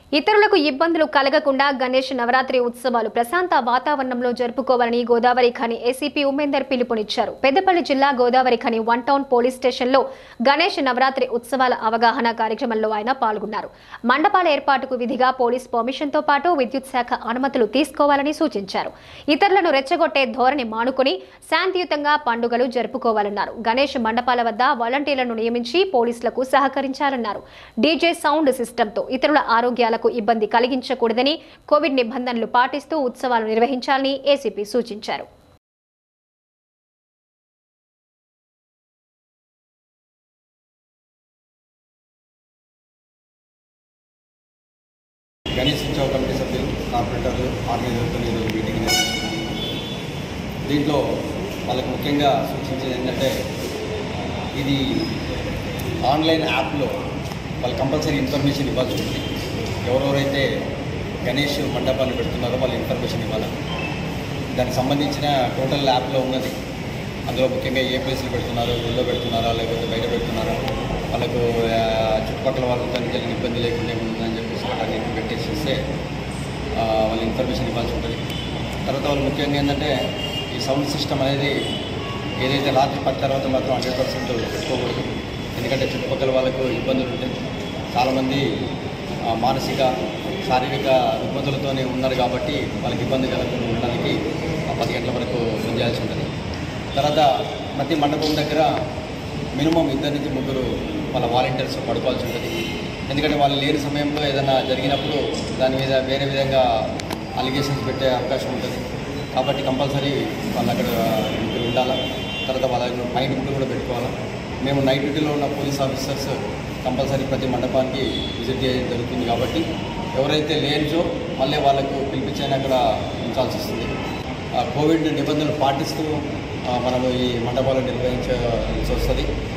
ఇతరులకు ఇబ్బందులు కలగకుండా గణేష్ నవరాత్రి ఉత్సవాలు ప్రశాంత వాతావరణంలో జరుపుకోవాలని గోదావరి ఖని ఏసీపీ ఉమేందర్ పిలుపునిచ్చారు పెద్దపల్లి జిల్లా Godavarikhani one town police స్టేషన్లో గణేష్ నవరాత్రి ఉత్సవాల అవగాహన కార్యక్రమంలో ఆయన పాల్గొన్నారు మండపాల ఏర్పాటుకు విధిగా పోలీస్ పర్మిషన్తో పాటు విద్యుత్ శాఖ అనుమతులు తీసుకోవాలని సూచించారు ఇతరులను రెచ్చగొట్టే ధోరణి మానుకుని శాంతియుతంగా పండుగలు జరుపుకోవాలన్నారు గణేష్ మండపాల వద్ద వాలంటీర్లను నియమించి పోలీసులకు సహకరించాలన్నారు డీజే సౌండ్ సిస్టంతో ఇతరుల ఆరోగ్యాలకు ఇబ్బంది కలిగించకూడదని కోవిడ్ నిబంధనలు పాటిస్తూ ఉత్సవాలు నిర్వహించాలని ఏసీపీ సూచించారు గణేష్ ఉత్సవ కమిటీ సభ్యులు కార్పొరేటర్లు ఆర్గనైజర్లతో ఈరోజు మీటింగ్ నిర్వహించారు దీంట్లో వాళ్ళకి ముఖ్యంగా సూచించేది ఏంటంటే ఇది ఆన్లైన్ యాప్లో వాళ్ళు కంపల్సరీ ఇన్ఫర్మేషన్ ఇవ్వాల్సి ఉంటుంది ఎవరెవరైతే గణేష్ మండపాన్ని పెడుతున్నారో వాళ్ళు ఇన్ఫర్మేషన్ ఇవ్వాలి దానికి సంబంధించిన టోటల్ యాప్లో ఉన్నది అందులో ముఖ్యంగా ఏ ప్లేస్లో పెడుతున్నారో ఊళ్ళో పెడుతున్నారా లేకపోతే బయట పెడుతున్నారా వాళ్ళకు ఆ, చుట్టుపక్కల వాళ్ళతో జరిగిన ఇబ్బంది లేకుండా ఏముందని చెప్పేసి వాళ్ళు అన్నింటిని పెట్టేసేస్తే ఆ, వాళ్ళు ఇన్ఫర్మేషన్ ఇవ్వాల్సి ఉంటుంది తర్వాత వాళ్ళు ముఖ్యంగా ఏంటంటే ఈ సౌండ్ సిస్టమ్ అనేది ఏదైతే రాత్రి పది తర్వాత మాత్రం హండ్రెడ్ పర్సెంట్ పెట్టుకోకూడదు ఎందుకంటే చుట్టుపక్కల వాళ్ళకు ఇబ్బందులు ఉంటాయి చాలామంది ఆ, మానసిక శారీరక రుగ్మతులతోనే ఉన్నారు కాబట్టి వాళ్ళకి ఇబ్బంది కలగకుండా ఉండడానికి ఆ పది గంటల వరకు పనిచేయాల్సి ఉంటుంది తర్వాత ప్రతి మండపం దగ్గర మినిమం ఇద్దరి నుంచి ముగ్గురు వాళ్ళ వాలంటీర్స్ పడుకోవాల్సి ఉంటుంది ఎందుకంటే వాళ్ళు లేని సమయంలో ఏదైనా జరిగినప్పుడు దాని మీద వేరే విధంగా అలిగేషన్స్ పెట్టే అవకాశం ఉంటుంది కాబట్టి కంపల్సరీ వాళ్ళు అక్కడ ముగ్గురు ఉండాలా తర్వాత వాళ్ళ నైట్ డ్యూటీ కూడా పెట్టుకోవాలా మేము నైట్ డ్యూటీలో ఉన్న పోలీస్ ఆఫీసర్స్ కంపల్సరీ ప్రతి మండపానికి విజిట్ చేయడం జరుగుతుంది కాబట్టి ఎవరైతే లేనిచో మళ్ళీ వాళ్ళకు పిలిపించైనా అక్కడ ఉంచాల్సి వస్తుంది ఆ కోవిడ్ నిబంధనలు పాటిస్తూ ఆ, మనము ఈ మండపాలు నిర్వహించాల్సి వస్తుంది